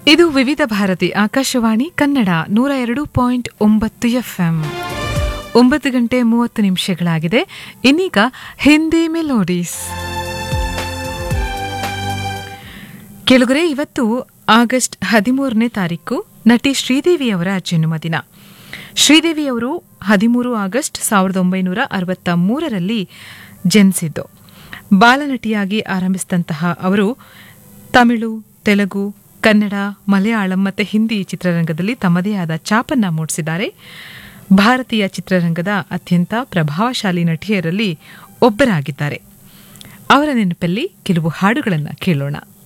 ಇದು ವಿವಿಧ ಭಾರತಿ ಆಕಾಶವಾಣಿ ಕನ್ನಡ ನೂರ ಎರಡು ಪಾಯಿಂಟ್ ಒಂಬತ್ತು ಎಫ್ಎಂ ಒಂಬತ್ತು ಗಂಟೆ ಮೂವತ್ತು ನಿಮಿಷಗಳಾಗಿದೆ ಇನ್ನೀಗ ಹಿಂದಿ ಮೆಲೋಡೀಸ್ ಕೆಳಗರೆ ಇವತ್ತು ಆಗಸ್ಟ್ ಹದಿಮೂರನೇ ತಾರೀಕು ನಟಿ ಶ್ರೀದೇವಿ ಅವರ ಜನ್ಮದಿನ ಶ್ರೀದೇವಿ ಅವರು ಹದಿಮೂರು ಆಗಸ್ಟ್ ಸಾವಿರದ ಒಂಬೈನೂರ ಅರವತ್ತ ಮೂರರಲ್ಲಿ ಜನಿಸಿದ್ದು ಬಾಲನಟಿಯಾಗಿ ಆರಂಭಿಸಿದಂತಹ ಅವರು ತಮಿಳು ತೆಲುಗು ಕನ್ನಡ ಮಲಯಾಳಂ ಮತ್ತು ಹಿಂದಿ ಚಿತ್ರರಂಗದಲ್ಲಿ ತಮ್ಮದೇ ಆದ ಛಾಪನ್ನ ಮೂಡಿಸಿದ್ದಾರೆ ಭಾರತೀಯ ಚಿತ್ರರಂಗದ ಅತ್ಯಂತ ಪ್ರಭಾವಶಾಲಿ ನಟಿಯರಲ್ಲಿ ಒಬ್ಬರಾಗಿದ್ದಾರೆ ಅವರ ನೆನಪಲ್ಲಿ ಕೆಲವು ಹಾಡುಗಳನ್ನು ಕೇಳೋಣ